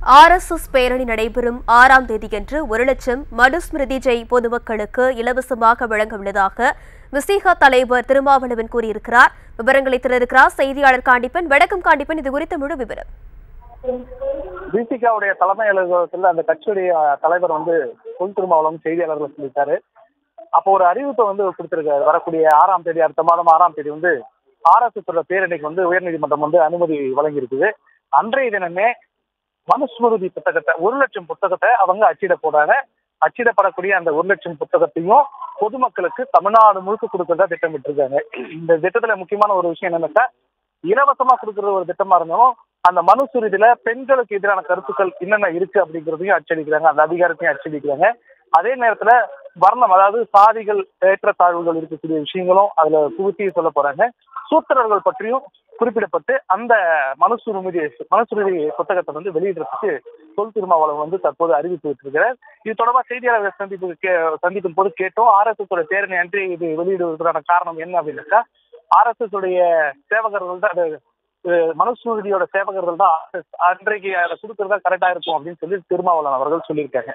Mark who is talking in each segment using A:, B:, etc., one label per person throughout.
A: RSS பேரணி நடைபெறும் ஆறாம் தேதியன்று ஒரு லட்சம் மனுஸ்மிருதி ஜெய் பொதுமக்களுக்கு இலவசமாக வழங்க உள்ளதாக விசிகா தலைவர் திருமாவளவன் கூறியிருக்கிறார் விவரங்களை திறக்கிறார் செய்தியாளர் காண்டிப்பன் வணக்கம் காண்டிப்பன் இது குறித்த முழு விவரம்
B: பிசிகாவுடைய தலைமை அலுவலகத்தில் அந்த கட்சியுடைய தலைவர் வந்து தொல் திருமாவளவன் செய்தியாளர்கள் சொல்லியிருக்காரு அப்போ ஒரு அறிவிப்பை வந்து கொடுத்திருக்காரு வரக்கூடிய ஆறாம் தேதி அடுத்த மாதம் ஆறாம் தேதி வந்து ஆர்எஸ்எஸ் பேரணிக்கு வந்து உயர்நீதிமன்றம் வந்து அனுமதி வழங்கியிருக்குது அன்றைய தினமே மனுஸ்மிருதி புத்தகத்தை ஒரு லட்சம் புத்தகத்தை அவங்க அச்சிட போறாங்க அச்சிடப்படக்கூடிய அந்த ஒரு லட்சம் புத்தகத்தையும் பொதுமக்களுக்கு தமிழ்நாடு முழுக்க கொடுக்கறதா திட்டமிட்டு இருக்காங்க இந்த திட்டத்துல முக்கியமான ஒரு விஷயம் என்னன்னாக்கா இலவசமா கொடுக்கறது ஒரு திட்டமா இருந்தாலும் அந்த மனுசுருதியில பெண்களுக்கு எதிரான கருத்துக்கள் என்னென்ன இருக்கு அப்படிங்கிறதையும் அச்சடிக்கிறாங்க அந்த அதிகாரத்தையும் அச்சடிக்கிறாங்க அதே நேரத்துல வர்ணம் அதாவது சாதிகள் ஏற்றத்தாழ்வுகள் இருக்கக்கூடிய விஷயங்களும் அதுல புகுத்தி சொல்ல போறாங்க சூத்திரர்கள் பற்றியும் குறிப்பிடப்பட்டு அந்த மனுசுருமதி மனுசுருதி புத்தகத்தை வந்து வெளியிடுறதுக்கு தொல் திருமாவளவன் வந்து தற்போது அறிவித்து விட்டிருக்கிறார் இது தொடர்பாக செய்தியாளர்கள் சந்திப்பு கே- சந்திக்கும் போது கேட்டோம் ஆர்எஸ்எஸ் உடைய பேரணி அன்றி இது வெளியிடுவதற்கான காரணம் என்ன அப்படின்னாக்கா ஆர்எஸ்எஸ் உடைய சேவகர்கள் தான் அது, அஹ், மனுஸ்மிருதியோட சேவகர்கள் தான் RSS அன்றைக்கு அதை கொடுக்கறதா கரெக்டா இருக்கும் அப்படின்னு சொல்லி திருமாவளவன் அவர்கள் சொல்லியிருக்காங்க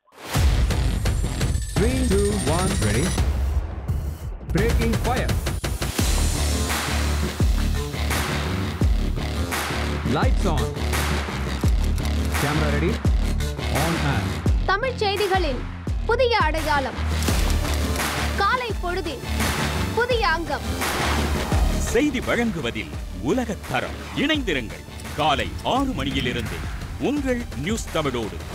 C: Three, two, one, ready. Breaking fire. Lights on. Camera ready. On and.
D: Tamil செய்திகளின் புதிய அடையாளம் காலை பொழுதில் புதிய அங்கம்
E: செய்தி வழங்குவதில் உலகத் தரம் இணைந்திருங்கள் காலை ஆறு மணியிலிருந்து உங்கள் நியூஸ் தமிழோடு